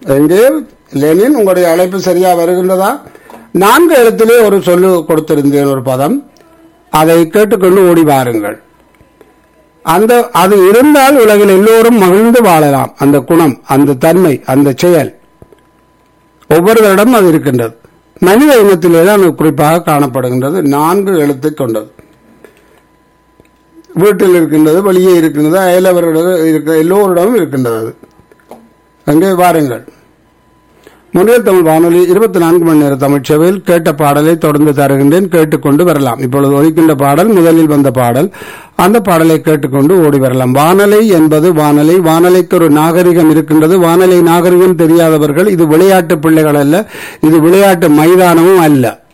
எங்கே லெனின் உங்களுடைய அழைப்பு சரியா வருகின்றதா நான்கு எழுத்திலே ஒரு சொல்லு கொடுத்திருந்தேன் ஒரு பதம் அதை கேட்டுக்கொண்டு ஓடி வாருங்கள் அந்த அது இருந்தால் உலகில் எல்லோரும் மகிழ்ந்து வாழலாம் அந்த குணம் அந்த தன்மை அந்த செயல் ஒவ்வொருவரிடம் அது இருக்கின்றது மனித இனத்திலே தான் அது குறிப்பாக காணப்படுகின்றது நான்கு எழுத்தை கொண்டது வீட்டில் இருக்கின்றது வெளியே இருக்கின்றது அயலவர்களிடம் இருக்க எல்லோரிடமும் இருக்கின்றது அது அங்கே வாருங்கள் முன்னில் தமிழ் வானொலி இருபத்தி நான்கு மணி நேர தமிழ் சேவையில் கேட்ட பாடலை தொடர்ந்து தருகின்றேன் கேட்டுக்கொண்டு வரலாம் இப்பொழுது ஒலிக்கின்ற பாடல் முதலில் வந்த பாடல் அந்த பாடலை கேட்டுக்கொண்டு ஓடி வரலாம் வானலை என்பது வானலை வானலைக்கு ஒரு நாகரிகம் இருக்கின்றது வானலை நாகரிகம் தெரியாதவர்கள் இது விளையாட்டு பிள்ளைகள் அல்ல இது விளையாட்டு மைதானமும் அல்ல